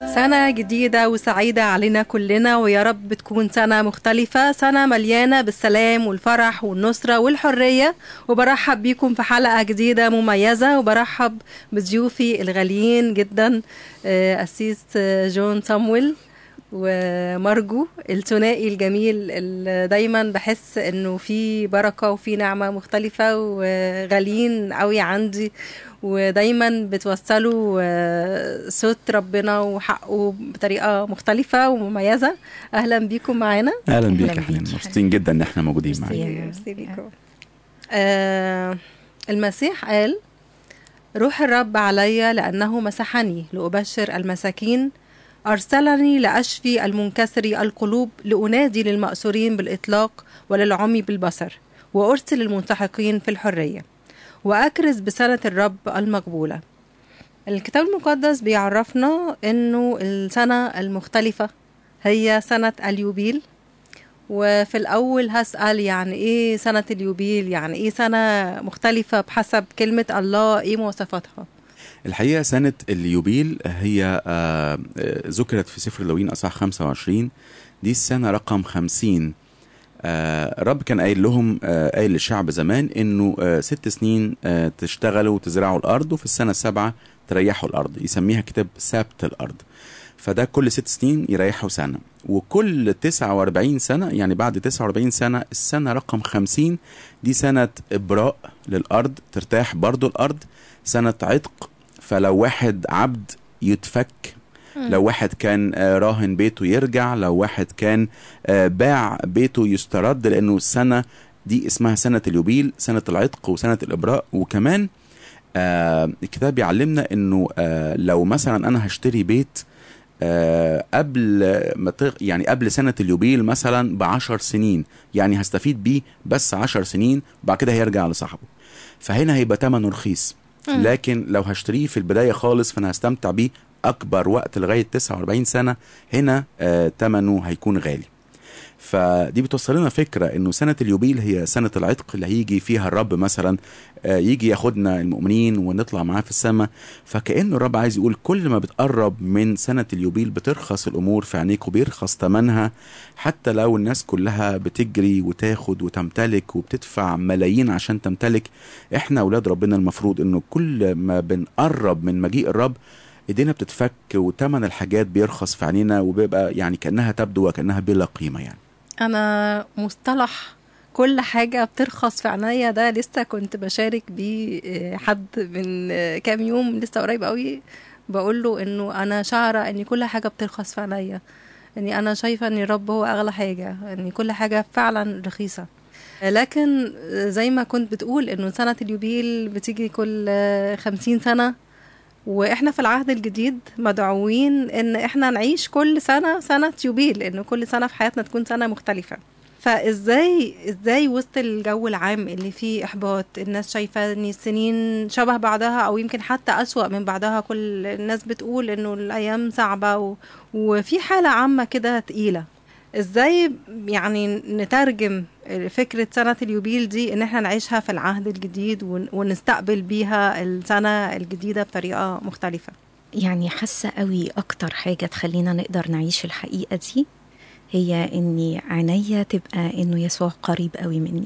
سنة جديدة وسعيدة علينا كلنا ويا رب تكون سنة مختلفة سنة مليانة بالسلام والفرح والنصرة والحرية وبرحب بيكم في حلقة جديدة مميزة وبرحب بضيوفي الغاليين جدا آه، أسيس آه، جون صامويل ومرجو الثنائي الجميل اللي دايما بحس انه في بركه وفي نعمه مختلفه وغاليين قوي عندي ودايما بتوصلوا آه، صوت ربنا وحقه بطريقه مختلفه ومميزه اهلا بيكم معانا اهلا بيك أهلاً يا حنين بيك. مبسوطين جدا ان احنا موجودين معاك ميرسي. ميرسي بيكم آه المسيح قال روح الرب علي لأنه مسحني لأبشر المساكين أرسلني لأشفي المنكسري القلوب لأنادي للمأسورين بالإطلاق وللعمي بالبصر وأرسل المنسحقين في الحرية وأكرز بسنة الرب المقبولة الكتاب المقدس بيعرفنا أنه السنة المختلفة هي سنة اليوبيل وفي الأول هسأل يعني إيه سنة اليوبيل يعني إيه سنة مختلفة بحسب كلمة الله إيه مواصفاتها الحقيقه سنه اليوبيل هي آه، آه، ذكرت في سفر اللوين اصحاح 25 دي السنه رقم 50 آه، الرب كان قايل لهم آه، قايل للشعب زمان انه آه، ست سنين آه، تشتغلوا وتزرعوا الارض وفي السنه السابعه تريحوا الارض يسميها كتاب سبت الارض فده كل ست سنين يريحوا سنه وكل 49 سنه يعني بعد 49 سنه السنه رقم 50 دي سنه ابراء للارض ترتاح برضو الارض سنه عتق فلو واحد عبد يتفك لو واحد كان آه، راهن بيته يرجع لو واحد كان آه، باع بيته يسترد لانه السنه دي اسمها سنه اليوبيل سنه العتق وسنه الابراء وكمان آه الكتاب بيعلمنا انه آه لو مثلا انا هشتري بيت آه قبل ما تغ... يعني قبل سنه اليوبيل مثلا بعشر سنين يعني هستفيد بيه بس عشر سنين وبعد كده هيرجع لصاحبه فهنا هيبقى ثمنه رخيص لكن لو هشتريه في البدايه خالص فانا هستمتع بيه اكبر وقت لغايه 49 سنه هنا آه ثمنه هيكون غالي فدي بتوصل لنا فكره انه سنه اليوبيل هي سنه العتق اللي هيجي فيها الرب مثلا آه، يجي ياخدنا المؤمنين ونطلع معاه في السماء فكانه الرب عايز يقول كل ما بتقرب من سنه اليوبيل بترخص الامور في عينيك وبيرخص ثمنها حتى لو الناس كلها بتجري وتاخد وتمتلك وبتدفع ملايين عشان تمتلك احنا اولاد ربنا المفروض انه كل ما بنقرب من مجيء الرب ايدينا بتتفك وتمن الحاجات بيرخص في عينينا وبيبقى يعني كانها تبدو وكانها بلا قيمه يعني أنا مصطلح كل حاجة بترخص في عينيا ده لسه كنت بشارك بيه آه، حد من آه، كام يوم لسه قريب قوي بقول له انه انا شعره ان كل حاجه بترخص في عينيا اني انا شايفه ان الرب هو اغلى حاجه ان كل حاجه فعلا رخيصه لكن زي ما كنت بتقول انه سنه اليوبيل بتيجي كل آه، خمسين سنه واحنا في العهد الجديد مدعوين ان احنا نعيش كل سنه سنه يوبيل ان كل سنه في حياتنا تكون سنه مختلفه فازاي ازاي وسط الجو العام اللي فيه احباط الناس شايفه ان السنين شبه بعضها او يمكن حتى اسوا من بعضها كل الناس بتقول انه الايام صعبه و... وفي حاله عامه كده تقيله ازاي يعني نترجم فكرة سنة اليوبيل دي ان احنا نعيشها في العهد الجديد ون- ونستقبل بيها السنة الجديدة بطريقة مختلفة يعني حاسة قوي أكتر حاجة تخلينا نقدر نعيش الحقيقة دي هي إني عينيا تبقى إنه يسوع قريب قوي مني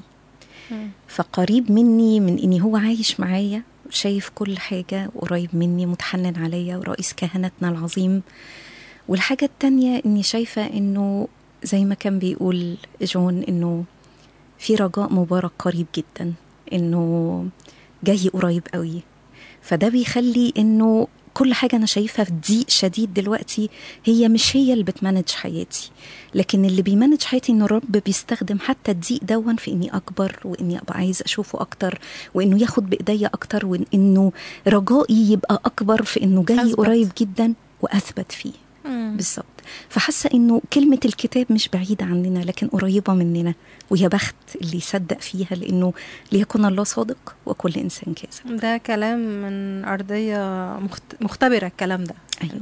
فقريب مني من إني هو عايش معايا شايف كل حاجة وقريب مني متحنن عليا ورئيس كهنتنا العظيم والحاجة التانية إني شايفة إنه زي ما كان بيقول جون إنه في رجاء مبارك قريب جدا إنه جاي قريب قوي فده بيخلي إنه كل حاجة أنا شايفها في ضيق شديد دلوقتي هي مش هي اللي بتمانج حياتي لكن اللي بيمانج حياتي إنه الرب بيستخدم حتى الضيق دون في إني أكبر وإني أبقى عايز أشوفه أكتر وإنه ياخد بإيديا أكتر وإنه رجائي يبقى أكبر في إنه جاي أثبت. قريب جدا وأثبت فيه بالظبط فحاسه انه كلمه الكتاب مش بعيده عننا لكن قريبه مننا ويا بخت اللي يصدق فيها لانه ليكن الله صادق وكل انسان كاذب ده كلام من أرضية مخت- مختبرة الكلام ده ايوه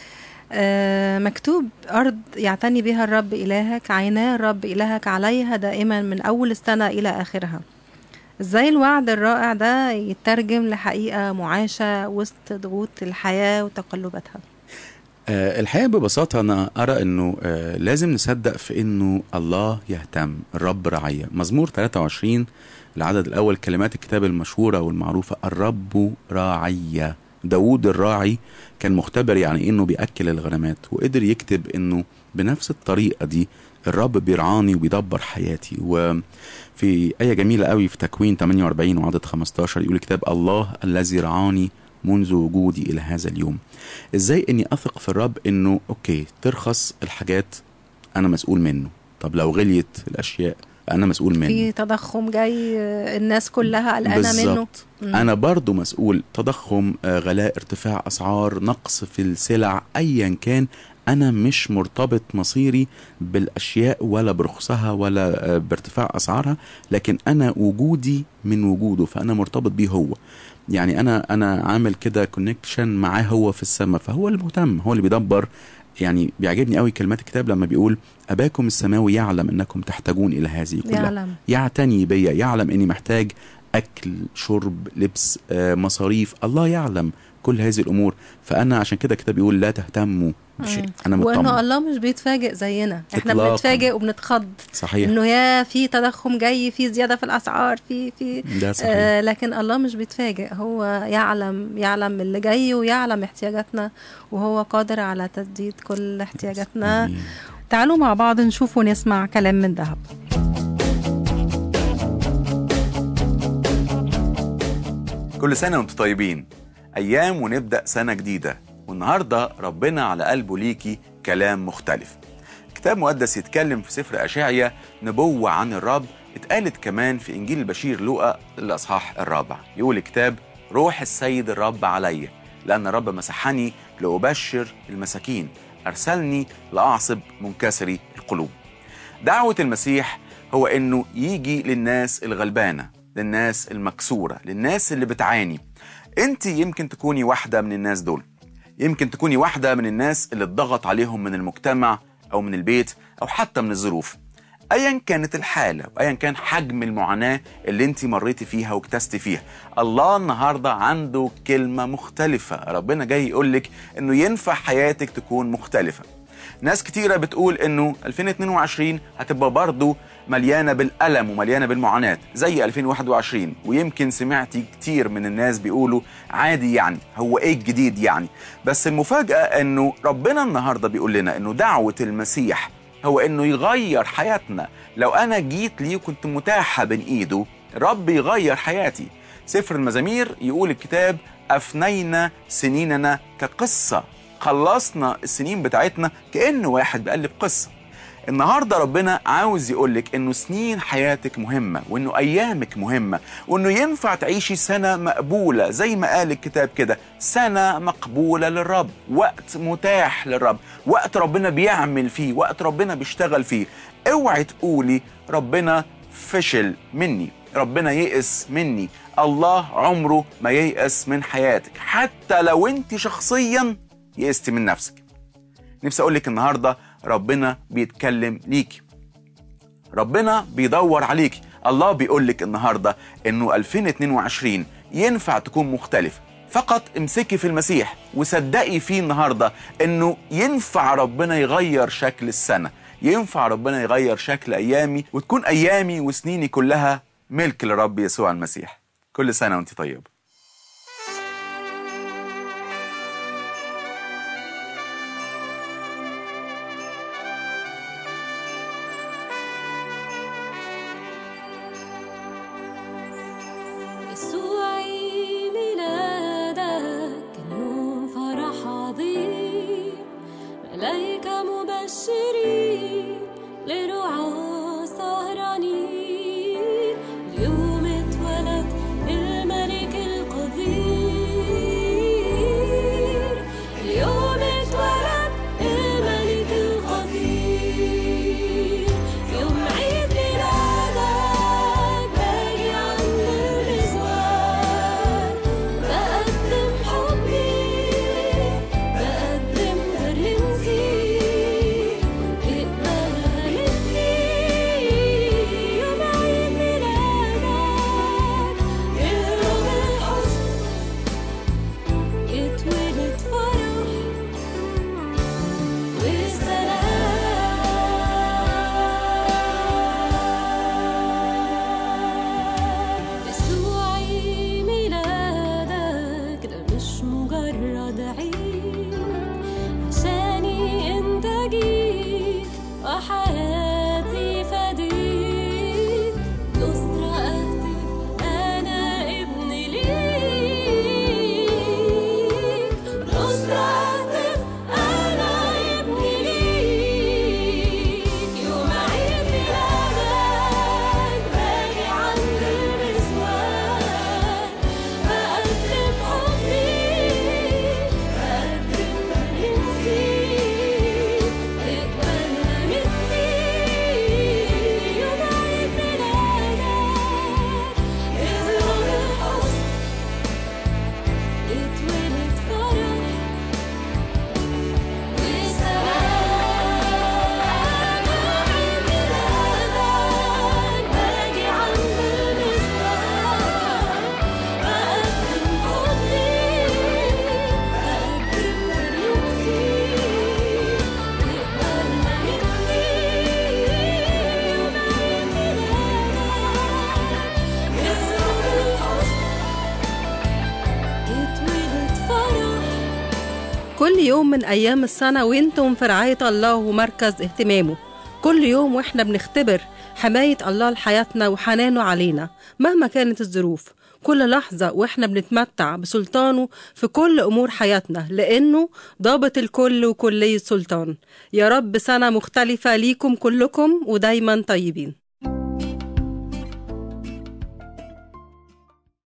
آه، مكتوب أرض يعتني بها الرب إلهك عينا الرب إلهك عليها دائما من أول السنة إلى آخرها ازاي الوعد الرائع ده يترجم لحقيقة معاشة وسط ضغوط الحياة وتقلباتها آه، الحقيقه ببساطه انا ارى انه آه، لازم نصدق في انه الله يهتم الرب رعيه مزمور 23 العدد الاول كلمات الكتاب المشهوره والمعروفه الرب راعي داوود الراعي كان مختبر يعني انه بياكل الغنمات وقدر يكتب انه بنفس الطريقه دي الرب بيرعاني وبيدبر حياتي وفي آية جميلة قوي في تكوين 48 وعدد 15 يقول الكتاب الله الذي رعاني منذ وجودي إلى هذا اليوم ازاي اني اثق في الرب انه اوكي ترخص الحاجات انا مسؤول منه طب لو غليت الاشياء انا مسؤول منه في تضخم جاي آه، الناس كلها قلقانه منه بالظبط انا برضو مسؤول تضخم آه، غلاء ارتفاع اسعار نقص في السلع ايا كان انا مش مرتبط مصيري بالاشياء ولا برخصها ولا آه، بارتفاع اسعارها لكن انا وجودي من وجوده فانا مرتبط بيه هو يعني انا انا عامل كده كونكشن معاه هو في السماء فهو اللي مهتم هو اللي بيدبر يعني بيعجبني قوي كلمات الكتاب لما بيقول اباكم السماوي يعلم انكم تحتاجون الى هذه كلها يعلم يعتني بيا يعلم اني محتاج اكل شرب لبس آه، مصاريف الله يعلم كل هذه الامور فانا عشان كده الكتاب بيقول لا تهتموا بشيء مم. انا وانه مطمن الله مش بيتفاجئ زينا احنا إطلاقاً. بنتفاجئ وبنتخض صحيح انه يا في تضخم جاي في زياده في الاسعار في في ده صحيح آه لكن الله مش بيتفاجئ هو يعلم يعلم اللي جاي ويعلم احتياجاتنا وهو قادر على تسديد كل احتياجاتنا آمين. تعالوا مع بعض نشوف ونسمع كلام من ذهب كل سنة وانتم طيبين أيام ونبدأ سنة جديدة والنهاردة ربنا على قلبه ليكي كلام مختلف كتاب مقدس يتكلم في سفر أشعيا نبوة عن الرب اتقالت كمان في إنجيل البشير لوقا الأصحاح الرابع يقول الكتاب روح السيد الرب عليا لأن الرب مسحني لأبشر المساكين أرسلني لأعصب منكسري القلوب دعوة المسيح هو انه يجي للناس الغلبانة للناس المكسورة للناس اللي بتعاني انت يمكن تكوني واحدة من الناس دول يمكن تكوني واحدة من الناس اللي اتضغط عليهم من المجتمع او من البيت او حتى من الظروف ايا كانت الحالة وايا كان حجم المعاناة اللي انت مريتي فيها واكتستي فيها الله النهاردة عنده كلمة مختلفة ربنا جاي يقولك انه ينفع حياتك تكون مختلفة ناس كتيرة بتقول انه 2022 هتبقى برضه مليانة بالألم ومليانة بالمعاناة زي 2021 ويمكن سمعتي كتير من الناس بيقولوا عادي يعني هو ايه الجديد يعني بس المفاجأة انه ربنا النهاردة بيقول لنا انه دعوة المسيح هو انه يغير حياتنا لو انا جيت ليه وكنت متاحة بين ايده رب يغير حياتي سفر المزامير يقول الكتاب أفنينا سنيننا كقصة خلصنا السنين بتاعتنا كأنه واحد بيقلب قصة النهارده ربنا عاوز يقولك انه سنين حياتك مهمه وانه ايامك مهمه وانه ينفع تعيشي سنه مقبوله زي ما قال الكتاب كده سنه مقبوله للرب وقت متاح للرب وقت ربنا بيعمل فيه وقت ربنا بيشتغل فيه اوعي تقولي ربنا فشل مني ربنا يئس مني الله عمره ما ييأس من حياتك حتى لو انت شخصيا يئست من نفسك نفسي اقول لك النهارده ربنا بيتكلم ليكي ربنا بيدور عليكي الله بيقول لك النهارده انه 2022 ينفع تكون مختلف فقط امسكي في المسيح وصدقي فيه النهارده انه ينفع ربنا يغير شكل السنه ينفع ربنا يغير شكل ايامي وتكون ايامي وسنيني كلها ملك لرب يسوع المسيح كل سنه وانت طيب يسوع ميلادك كان يوم فرح عظيم ملايكة مبشرين لرعاة سهرانين اليوم اتولد الملك القدير اليوم اتولد الملك القدير يوم عيد ميلادك باجي عند المزوار بقدم حبي بقدم برنسي اقبلها مني يوم كل يوم من أيام السنة وانتم في رعاية الله ومركز اهتمامه كل يوم واحنا بنختبر حماية الله لحياتنا وحنانه علينا مهما كانت الظروف كل لحظة واحنا بنتمتع بسلطانه في كل أمور حياتنا لأنه ضابط الكل وكلي السلطان يا رب سنة مختلفة ليكم كلكم ودايما طيبين